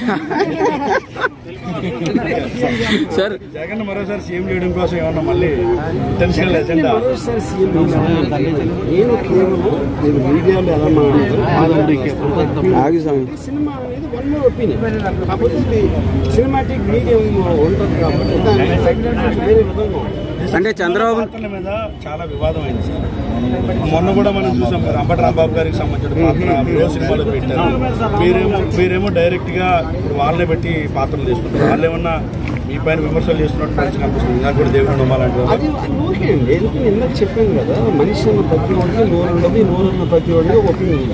Sir Jagan మరోసారి CM చేయడం కోసం ఏమన్నా మళ్ళీ ఇంటెన్షనల్ ఎజెండా మరోసారి సీఎం నేను కేవలం నేను మీడియాలో ఎలా ఆగి స్వామి సినిమా అనేది వన్ మోర్ ఒపీనియన్ కాకపోతే ఇది సినిమాటిక్ మీడియం ఉంటుంది కాబట్టి దాని ఎఫెక్ట్ వేరే విధంగా ఉంటుంది అంటే చంద్రబాబు పాత్రల మీద చాలా వివాదం అయింది సార్ మొన్న కూడా మనం చూసాం మీరు అంబటి రాంబాబు గారికి సంబంధించిన పాత్ర మీరు సినిమాలో పెట్టారు మీరేమో మీరేమో డైరెక్ట్ గా ఇప్పుడు వాళ్ళనే పెట్టి పాత్రలు తీసుకుంటారు వాళ్ళు ఏమన్నా మీ పైన విమర్శలు చేస్తున్నట్టు పరిస్థితి కనిపిస్తుంది నాకు కూడా దేవుడు నమ్మాలంటే అది అది ఓకే అండి ఎందుకు ఇందాక చెప్పాను కదా మనిషి అన్న ప్రతి వాడికి నోరు ఉండదు నోరు ఉన్న ప్రతి వాడికి ఒపీనియన్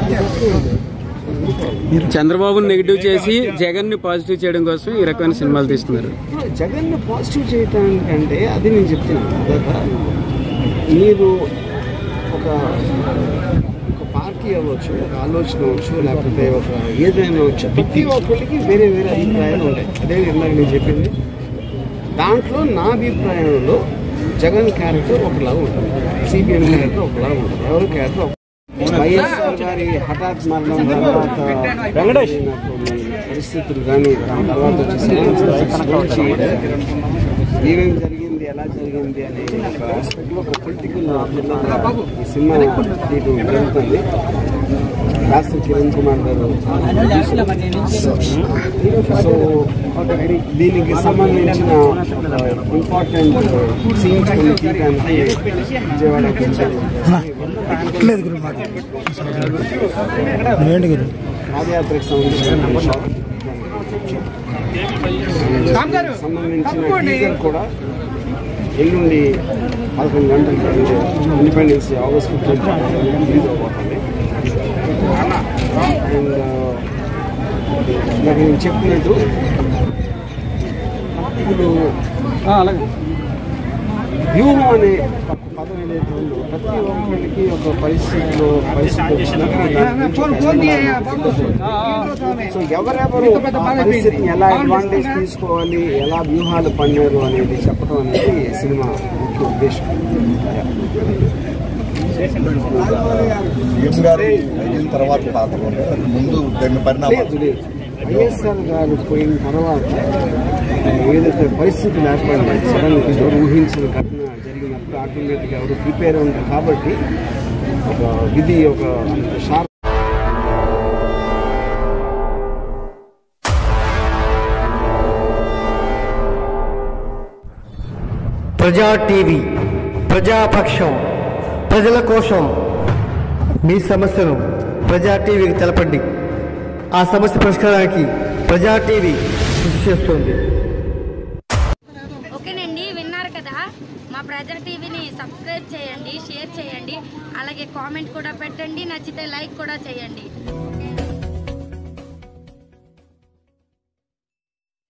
చంద్రబాబు నెగిటివ్ చేసి జగన్ ని పాజిటివ్ చేయడం కోసం ఈ రకమైన సినిమాలు తీస్తున్నారు జగన్ పాజిటివ్ చేయటానికంటే అది నేను చెప్తున్నాను కదా మీరు ఒక ఒక పార్టీ అవ్వచ్చు ఒక ఆలోచన అవ్వచ్చు లేకపోతే ఒక ఏదైనా అవ్వచ్చు ప్రతి ఒక్కరికి వేరే వేరే అభిప్రాయాలు ఉంటాయి అదే ఇందాక నేను చెప్పింది దాంట్లో నా అభిప్రాయంలో జగన్ క్యారెక్టర్ ఒకలాగా ఉంటుంది సిపిఎం క్యారెక్టర్ ఒకలాగా ఉంటుంది ఎవరి క్యారెక్టర్ వైఎస్ఆర్ గారి హఠాత్ మరణం తర్వాత వెంకటేష్ పరిస్థితులు కానీ దాని తర్వాత వచ్చేసి ఏమేమి జరిగింది ఎలా జరిగింది అనే ఒక ఆస్పెక్ట్లో ఒక పొలిటికల్ ఈ సినిమా తీయడం జరుగుతుంది రాష్ట్ర కిరణ్ కుమార్ గారు సో దీనికి సంబంధించిన ఇంపార్టెంట్ సీన్స్ కొన్ని తీయడానికి విజయవాడకి లేదు గురు మాకు ఏంటి గురు పాదయాత్రకు సంబంధించిన సంబంధించిన టీజర్ కూడా ఎల్లుండి పదకొండు గంటలకి అంటే independence day August fifteenth release అవబోతుంది అండ్ నాకు నేను చెప్పినట్టు ఇప్పుడు అలాగే వ్యూహం అనే ఒక పదం ఏదైతే ఉందో ప్రతి ఒక్కరికి ఒక పరిస్థితిలో పరిస్థితి వచ్చినప్పుడు దాని గురించి ఖచ్చితంగా సో ఎవరెవరు ఆ పరిస్థితిని ఎలా అడ్వాంటేజ్ తీసుకోవాలి ఎలా వ్యూహాలు పన్నారు అనేది చెప్పడం అనేది సినిమా ముఖ్య ఉద్దేశం సీఎం గారు అయిన తర్వాత పాత్ర ఉంది. ముందు దాని పరిణామాలు లేదు లేదు వైఎస్ఆర్ గారు పోయిన తర్వాత ఏదైతే పరిస్థితులు ఏర్పడినాయి సడన్ ఎవరు ఊహించిన ఘటన జరిగినప్పుడు ఆటోమేటిక్గా ఎవరు ప్రిపేర్ ఉంటారు కాబట్టి ఒక విధి ఒక షార్ప్ ప్రజా టీవీ ప్రజాపక్షం ప్రజల కోసం మీ సమస్యను ప్రజా టీవీకి తెలపండి ఆ సమస్య పరిష్కారానికి ప్రజా టీవీ కృషి చేస్తుంది ఓకేనండి విన్నారు కదా మా ప్రజా టీవీని సబ్స్క్రైబ్ చేయండి షేర్ చేయండి అలాగే కామెంట్ కూడా పెట్టండి నచ్చితే లైక్ కూడా చేయండి